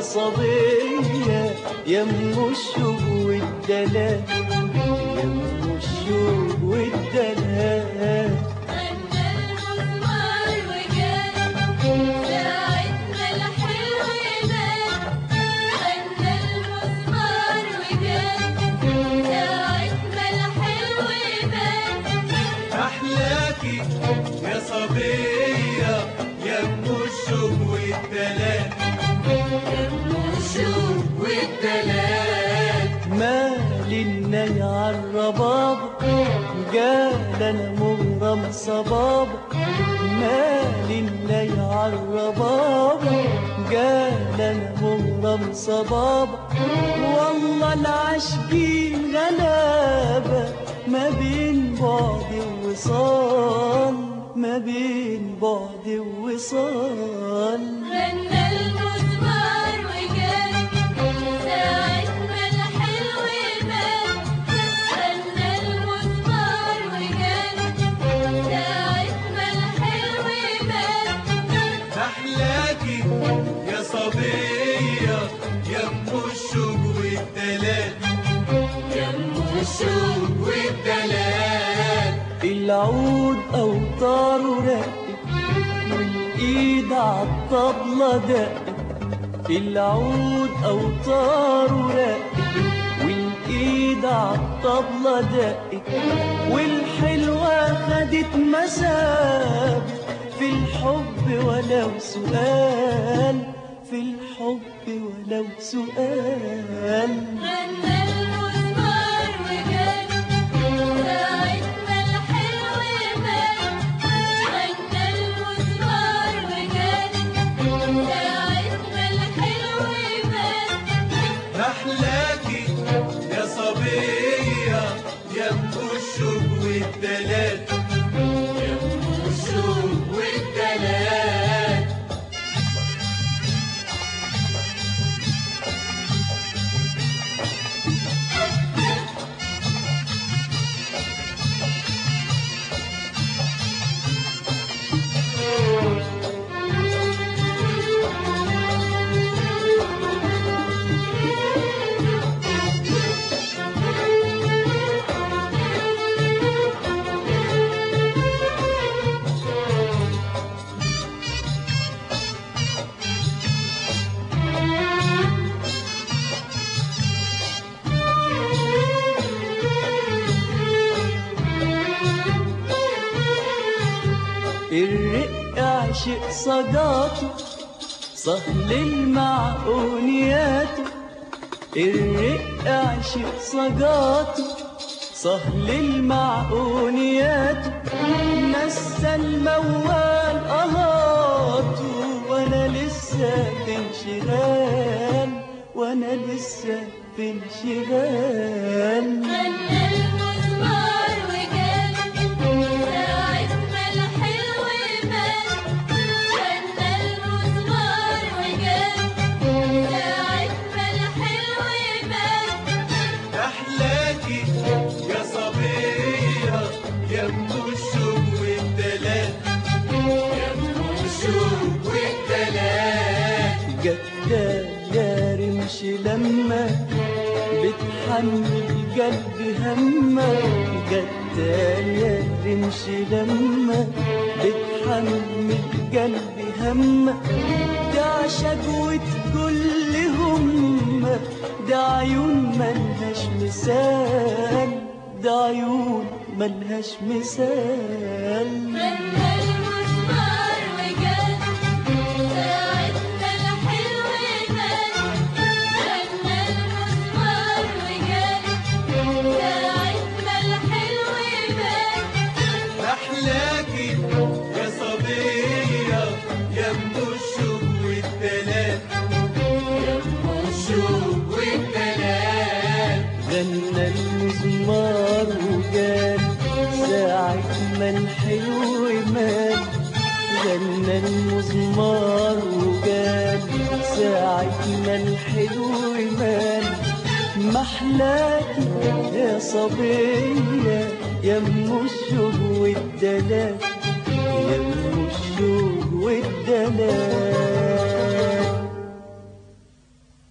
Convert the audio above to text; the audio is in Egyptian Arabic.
صبية يم الشوق والدلال يم الشوق والدلال غنى المزمار وجال ساعتنا الحلو بان غنى المزمار وجال ساعتنا الحلو بان أحلاكي يا صبية يا أم الشوق والدلال الشوق والدلال مال الناي عالرباب قال انا مغرم صباب مال الناي عالرباب قال انا مغرم صباب والله العاشقين غلابة ما بين بعد ووصال ما بين بعد ووصال غنى المزمار وجال ساعتنا الحلو بان غنى المزمار وجال ساعتنا الحلو بان أحلاكي يا صبية يا أم الشوق والدلال يم الشوق والدلال العود أوتاره رقت والإيد عالطبلة دقت العود أوتاره رقت والإيد عالطبلة دقت والحلوة خدت مسافة في الحب ولو سؤال في الحب ولو سؤال غنى المزمار وجال ساعتنا الحلو بان غنى المزمار وجال ساعتنا الحلو بان أحلاكي يا صبية يا أم الشوق والدلال يا أم الشوق والدلال الرق عشق صداته سهل المعقونياته الرق عشق صداته سهل المعقونياته نسى الموال قهاته وانا لسه في انشغال وانا لسه في انشغال غنى المزمار وجال ساعتنا الحلو بان غنى المزمار وجال ساعتنا الحلو بان أحلاكي يا صبية يا أم الشوق والدلال يا أم الشوق والدلال جدال يا رمش لما بتحمل قلبي همة جدال يا رمش لما بتحمل قلبي همة ده شجوة كل همة ده عيون ملهاش مثال ده عيون ملهاش مثال غنى المزمار وجال ساعتنا الحلو بان غنى المزمار وجال ساعتنا الحلو بان أحلاكي يا صبية يا أم الشوق والدلال يا أم الشوق والدلال غنى المزمار وقال ساعة ما الحلو مال غنى المزمار وقال ساعة ما الحلو مال محلاكي يا صبية يا ام الشوق والدلال